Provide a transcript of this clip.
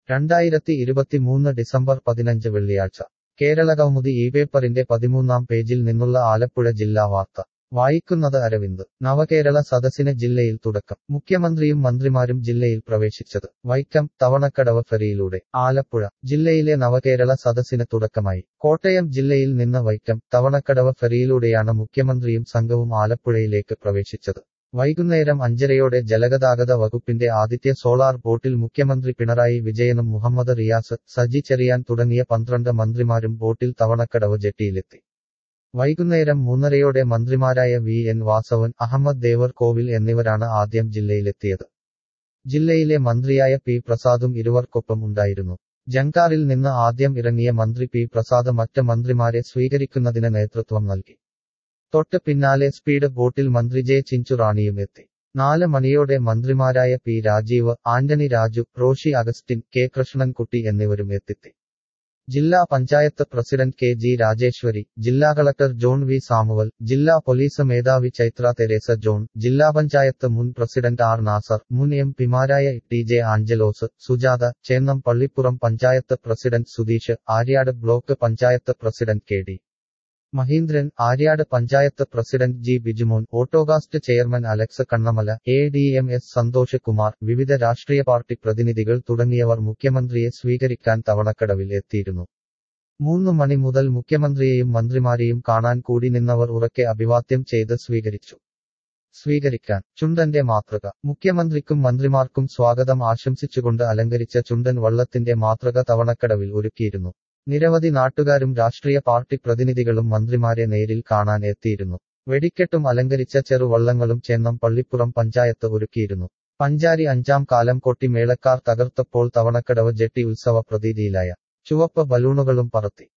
രണ്ടായിരത്തി ഇരുപത്തിമൂന്ന് ഡിസംബർ പതിനഞ്ച് വെള്ളിയാഴ്ച കേരളകൗമുദി ഈ പേപ്പറിന്റെ പതിമൂന്നാം പേജിൽ നിന്നുള്ള ആലപ്പുഴ ജില്ലാ വാർത്ത വായിക്കുന്നത് അരവിന്ദ് നവകേരള സദസ്സിന് ജില്ലയിൽ തുടക്കം മുഖ്യമന്ത്രിയും മന്ത്രിമാരും ജില്ലയിൽ പ്രവേശിച്ചത് വൈക്കം തവണക്കടവ് ഫെറിയിലൂടെ ആലപ്പുഴ ജില്ലയിലെ നവകേരള സദസ്സിന് തുടക്കമായി കോട്ടയം ജില്ലയിൽ നിന്ന് വൈക്കം തവണക്കടവ് ഫെറിയിലൂടെയാണ് മുഖ്യമന്ത്രിയും സംഘവും ആലപ്പുഴയിലേക്ക് പ്രവേശിച്ചത് വൈകുന്നേരം അഞ്ചരയോടെ ജലഗതാഗത വകുപ്പിന്റെ ആദിത്യ സോളാർ ബോട്ടിൽ മുഖ്യമന്ത്രി പിണറായി വിജയനും മുഹമ്മദ് റിയാസ് സജി ചെറിയാൻ തുടങ്ങിയ പന്ത്രണ്ട് മന്ത്രിമാരും ബോട്ടിൽ തവണക്കടവ് ജെട്ടിയിലെത്തി വൈകുന്നേരം മൂന്നരയോടെ മന്ത്രിമാരായ V N Vasavan Ahammed Devarkovil എന്നിവരാണ് ആദ്യം ജില്ലയിലെത്തിയത് ജില്ലയിലെ മന്ത്രിയായ പി പ്രസാദും ഇരുവർക്കൊപ്പം ഉണ്ടായിരുന്നു ജങ്കാറിൽ നിന്ന് ആദ്യം ഇറങ്ങിയ മന്ത്രി പി പ്രസാദ് മറ്റ് മന്ത്രിമാരെ സ്വീകരിക്കുന്നതിന് നേതൃത്വം നൽകി തൊട്ട് പിന്നാലെ സ്പീഡ് ബോട്ടിൽ മന്ത്രി ജെ ചിഞ്ചുറാണിയും എത്തി നാല് മണിയോടെ മന്ത്രിമാരായ പി രാജീവ് ആന്റണി രാജു റോഷി അഗസ്റ്റിൻ കെ കൃഷ്ണൻകുട്ടി എന്നിവരും എത്തിത്തി ജില്ലാ panchayat president K G Rajeswari ജില്ലാ കളക്ടർ ജോൺ വി സാമുവൽ ജില്ലാ പോലീസ് മേധാവി ചൈത്ര തെരേസ ജോൺ ജില്ലാ പഞ്ചായത്ത് മുൻ പ്രസിഡന്റ് ആർ നാസർ മുൻ എം പിമാരായ T J Angelose Sujatha Chennam Pallippuram panchayat president Sudheesh Aryad block panchayat president K D Maheendran Aryad panchayat president G Bijumon Autokast chairman Alex Kannamala A D M S Santhosh Kumar വിവിധ രാഷ്ട്രീയ പാർട്ടി പ്രതിനിധികൾ തുടങ്ങിയവർ മുഖ്യമന്ത്രിയെ സ്വീകരിക്കാൻ തവണക്കടവിൽ എത്തിയിരുന്നു മൂന്ന് മണി മുതൽ മുഖ്യമന്ത്രിയെയും മന്ത്രിമാരെയും കാണാൻ കൂടി നിന്നവർ ഉറക്കെ അഭിവാദ്യം ചെയ്ത് സ്വീകരിച്ചു സ്വീകരിക്കാൻ ചുണ്ടന്റെ മാതൃക മുഖ്യമന്ത്രിക്കും മന്ത്രിമാർക്കും സ്വാഗതം ആശംസിച്ചുകൊണ്ട് അലങ്കരിച്ച ചുണ്ടൻ വള്ളത്തിന്റെ മാതൃക തവണക്കടവിൽ ഒരുക്കിയിരുന്നു നിരവധി നാട്ടുകാരും രാഷ്ട്രീയ പാർട്ടി പ്രതിനിധികളും മന്ത്രിമാരെ നേരിൽ കാണാൻ എത്തിയിരുന്നു വെടിക്കെട്ടും അലങ്കരിച്ച ചെറുവള്ളങ്ങളും ചേന്നം പള്ളിപ്പുറം പഞ്ചായത്ത് ഒരുക്കിയിരുന്നു പഞ്ചാരി അഞ്ചാം കാലം കൊട്ടി മേളക്കാർ തകർത്തപ്പോൾ തവണക്കടവ് ജെട്ടി ഉത്സവ പ്രതീതിയിലായ ചുവപ്പ് ബലൂണുകളും പറത്തി